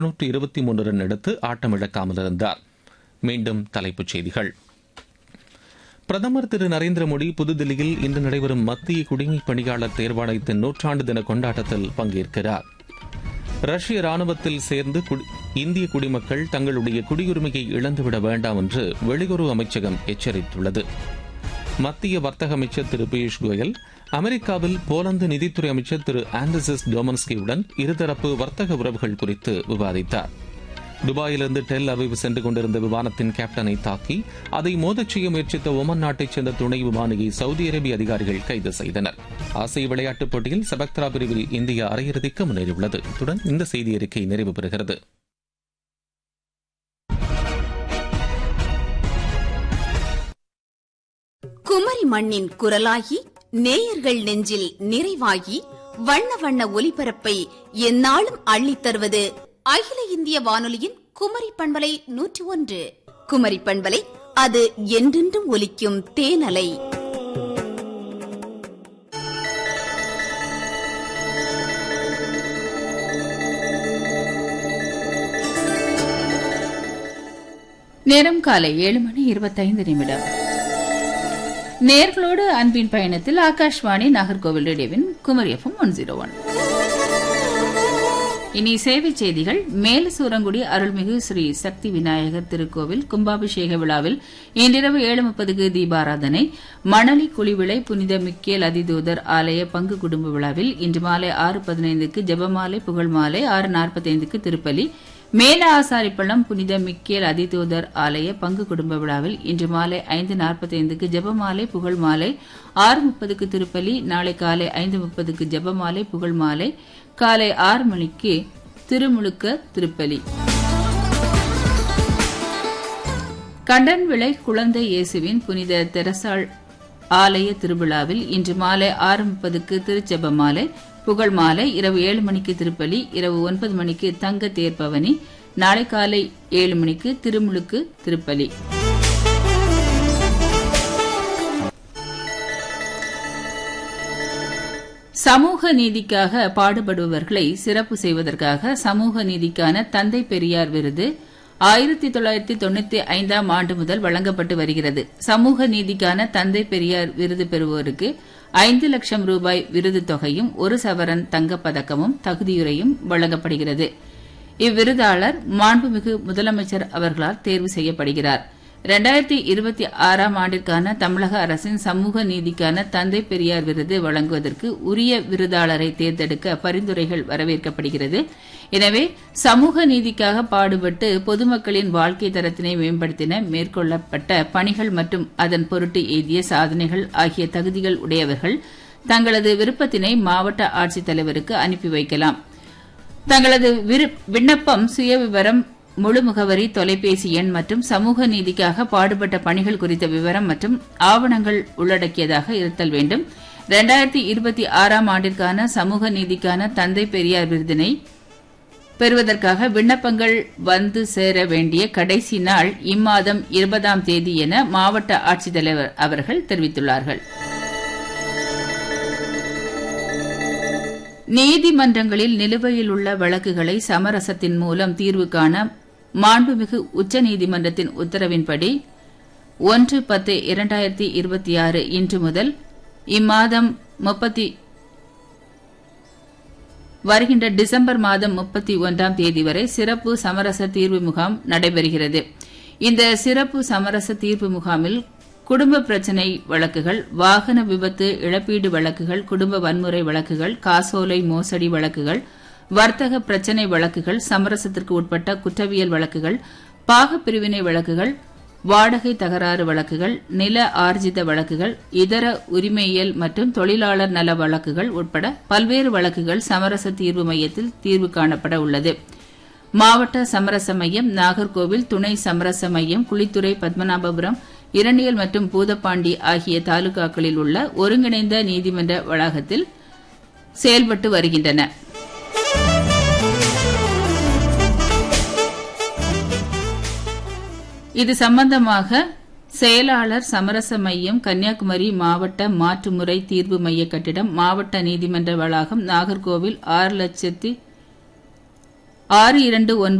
இருநூற்று இருபத்தி மூன்று ரன் எடுத்து ஆட்டமிழக்காமல் இருந்தார் மீண்டும் தலைப்புச் செய்திகள் பிரதமர் திரு நரேந்திர மோடி புதுதில்லியில் இன்று நடைபெறும் மத்திய குடிமைப் பணியாளர் தேர்வாணையத்தின் நூற்றாண்டு தின கொண்டாட்டத்தில் பங்கேற்கிறார் ரஷ்ய ராணுவத்தில் சேர்ந்து குடி- இந்திய குடிமக்கள் தங்களுடைய குடியுரிமையை இழந்துவிட வேண்டாம் என்று வெளியுறவு அமைச்சகம் எச்சரித்துள்ளது மத்திய வர்த்தக அமைச்சர் திரு பியூஷ் கோயல் அமெரிக்காவில் போலந்து நிதித்துறை அமைச்சர் திரு ஆண்டர்சஸ் டோமன்ஸ்கியுடன் இருதரப்பு வர்த்தக உறவுகள் குறித்து விவாதித்தார் துபாயிலிருந்து டெல் அவிவ் சென்று கொண்டிருந்த விமானத்தின் கேப்டனை தாக்கி அதை மோதச் செய்ய முயற்சித்த ஒமன் நாட்டைச் சேர்ந்த துணை விமானியை சவுதி அரேபிய அதிகாரிகள் கைது செய்தனர் ஆசிய விளையாட்டுப் போட்டியில் சபக்த்ரா பிரிவில் இந்தியா அரையிறுதிக்கு முன்னேறியுள்ளது இத்துடன் இந்த செய்தி அறிக்கை நிறைவு பெறுகிறது குமரி மண்ணின் குரலாகி நேயர்கள் நெஞ்சில் நிறைவாகி வண்ண வண்ண ஒலிபரப்பை எந்நாளும் அள்ளித் தருவது அகில இந்திய வானொலியின் குமரி பண்பலை நூற்றி ஒன்று குமரி பண்பலை அது என்றென்றும் ஒலிக்கும் தேனலை நேரம் காலை ஏழு மணி இருபத்தைந்து நிமிடம் நேர்களோடு அன்பின் பயணத்தில் ஆகாஷ்வாணி நாகர்கோவில் ரேடியோவின் Kumari FM one zero one இனி சேவை செய்திகள் மேலசூரங்குடி அருள்மிகு ஸ்ரீ சக்தி விநாயகர் திருக்கோவில் கும்பாபிஷேக விழாவில் இன்றிரவு ஏழு முப்பதுக்கு தீபாராதனை மணலி குளிவிளை புனித மிக்கேல் அதிதூதர் ஆலய பங்கு குடும்ப விழாவில் இன்று மாலை ஆறு பதினைந்துக்கு ஜெபமாலை புகழ்மாலை ஆறு நாற்பத்தைந்துக்கு திருப்பலி மேல ஆசாரிப்பள்ளம் புனித மிக்கேல் அதிதூதர் ஆலய பங்கு குடும்ப விழாவில் இன்று மாலை ஐந்து நாற்பத்தைந்துக்கு ஜெபமாலை புகழ்மாலை ஆறு முப்பதுக்கு திருப்பலி நாளை காலை ஐந்து முப்பதுக்கு ஜெபமாலை புகழ்மாலை காலை ஆறு மணிக்கு திருமுழுக்க திருப்பலி கண்டன் விளை குழந்தை இயேசுவின் புனித தெரசாள் ஆலய திருவிழாவில் இன்று மாலை ஆறு முப்பதுக்கு திருச்செபமாலை புகழ் மாலை இரவு ஏழு மணிக்கு திருப்பலி இரவு ஒன்பது மணிக்கு தங்க தேர்பவனி நாளை காலை ஏழு மணிக்கு திருமுழுக்கு திருப்பலி சமூக நீதிக்காக பாடுபடுபவர்களை சிறப்பு செய்வதற்காக சமூக நீதிக்கான தந்தை பெரியார் விருது ஆயிரத்தி தொள்ளாயிரத்தி தொண்ணூத்தி ஐந்தாம் ஆண்டு முதல் வழங்கப்பட்டு வருகிறது சமூக நீதிக்கான தந்தை பெரியார் விருது பெறுவோருக்கு ஐந்து லட்சம் ரூபாய் விருது தொகையும் ஒரு சவரன் தங்கப் பதக்கமும் தகுதியுரையும் வழங்கப்படுகிறது இவ்விருதாளர் மாண்புமிகு முதலமைச்சர் அவர்களால் தேர்வு செய்யப்படுகிறார் இரண்டாயிரத்தி இருபத்தி ஆறாம் ஆண்டிற்கான தமிழக அரசின் சமூக நீதிக்கான தந்தை பெரியார் விருது வழங்குவதற்கு உரிய விருதாளரை தேர்ந்தெடுக்க பரிந்துரைகள் வரவேற்கப்படுகிறது எனவே சமூக நீதிக்காக பாடுபட்டு பொதுமக்களின் வாழ்க்கை தரத்தினை மேம்படுத்தின மேற்கொள்ளப்பட்ட பணிகள் மற்றும் அதன் பொருட்டு எய்திய சாதனைகள் ஆகிய தகுதிகள் உடையவர்கள் தங்களது விருப்பத்தினை மாவட்ட ஆட்சித்தலைவருக்கு அனுப்பி வைக்கலாம் தங்களது விரு- விண்ணப்பம் சுயவிவரம் முழு முகவரி தொலைபேசி எண் மற்றும் சமூக நீதிக்காக பாடுபட்ட பணிகள் குறித்த விவரம் மற்றும் ஆவணங்கள் உள்ளடக்கியதாக இருத்தல் வேண்டும் இரண்டாயிரத்தி இருபத்தி ஆறாம் ஆண்டிற்கான சமூக நீதிக்கான தந்தை பெரியார் விருதினை பெறுவதற்காக விண்ணப்பங்கள் வந்து சேர வேண்டிய கடைசி நாள் இம்மாதம் இருபதாம் தேதி என மாவட்ட ஆட்சித்தலைவர் அவர்கள் தெரிவித்துள்ளார்கள் நீதிமன்றங்களில் நிலுவையில் உள்ள வழக்குகளை சமரசத்தின் மூலம் தீர்வு காண மாண்புமிகு உச்சநீதிமன்றத்தின் உத்தரவின்படி ஒன்று பத்து இரண்டாயிரத்தி இருபத்தி ஆறு இன்று முதல் இம்மாதம் முப்பத்தி வருகின்ற டிசம்பர் மாதம் முப்பத்தி ஒன்றாம் தேதி வரை சிறப்பு சமரச தீர்வு முகாம் நடைபெறுகிறது இந்த சிறப்பு சமரச தீர்வு முகாமில் குடும்ப பிரச்சினை வழக்குகள் வாகன விபத்து இழப்பீடு வழக்குகள் குடும்ப வன்முறை வழக்குகள் காசோலை மோசடி வழக்குகள் வர்த்தக பிரச்சினை வழக்குகள் சமரசத்திற்கு உட்பட்ட குற்றவியல் வழக்குகள் பாகப்பிரிவினை வழக்குகள் வாடகை தகராறு வழக்குகள் நில ஆர்ஜித வழக்குகள் இதர உரிமையியல் மற்றும் தொழிலாளர் நல வழக்குகள் உட்பட பல்வேறு வழக்குகள் சமரச தீர்வு மையத்தில் தீர்வு காணப்பட உள்ளது மாவட்ட சமரச மையம் நாகர்கோவில் துணை சமரச மையம் குளித்துறை பத்மநாபபுரம் இரணியல் மற்றும் பூதப்பாண்டி ஆகிய தாலுகாக்களில் உள்ள ஒருங்கிணைந்த நீதிமன்ற வளாகத்தில் செயல்பட்டு வருகின்றன இது சம்பந்தமாக செயலாளர் சமரச மையம் கன்னியாகுமரி மாவட்ட மாற்றுமுறை தீர்வு மைய கட்டிடம் மாவட்ட நீதிமன்ற வளாகம் நாகர்கோவில் ஆறு லட்சத்தி ஆறு இரண்டு ஒன்பது